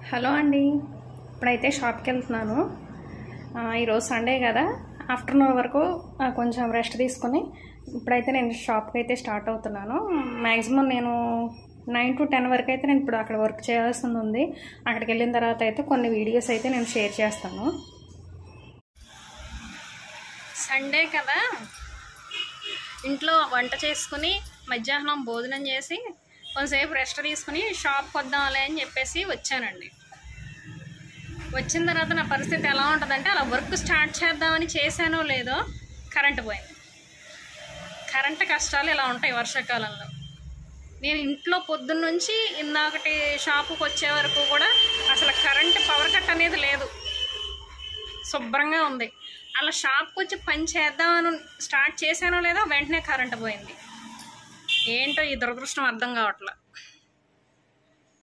hello అండి ఇప్పుడైతే షాప్కి వెళ్తున్నాను ఆ, ఈరోజు సండే కదా ఆఫ్టర్నూన్ వరకు ఆ, కొంచెం రెస్ట్ తీసుకొని ఇప్పుడైతే నేను షాప్కి అయితే స్టార్ట్ అవుతున్నాను మ్యాక్సిమం నేను నైన్ టు టెన్ వరకు అయితే నేను ఇప్పుడు అక్కడ వర్క్ చేయాల్సింది ఉంది అక్కడికి వెళ్ళిన తర్వాత అయితే కొన్ని వీడియోస్ అయితే నేను షేర్ చేస్తాను సండే కదా ఇంట్లో వంట చేసుకుని మధ్యాహ్నం భోజనం చేసి కొంతసేపు రెస్ట్ తీసుకుని షాప్కి వద్దాంలే అని చెప్పేసి వచ్చానండి వచ్చిన తర్వాత నా పరిస్థితి ఎలా ఉంటుందంటే అలా వర్క్ స్టార్ట్ చేద్దామని చేశానో లేదో కరెంట్ పోయింది కరెంట్ కష్టాలు ఇలా ఉంటాయి వర్షాకాలంలో నేను ఇంట్లో పొద్దున్న నుంచి ఇందాకటి షాపుకి వచ్చే వరకు కూడా అసలు కరెంట్ పవర్ కట్ అనేది లేదు శుభ్రంగా ఉంది అలా షాప్కి వచ్చి పని చేద్దామని స్టార్ట్ చేశానో లేదో వెంటనే కరెంట్ పోయింది ఏంటో ఈ దురదృష్టం అర్థం కావట్లే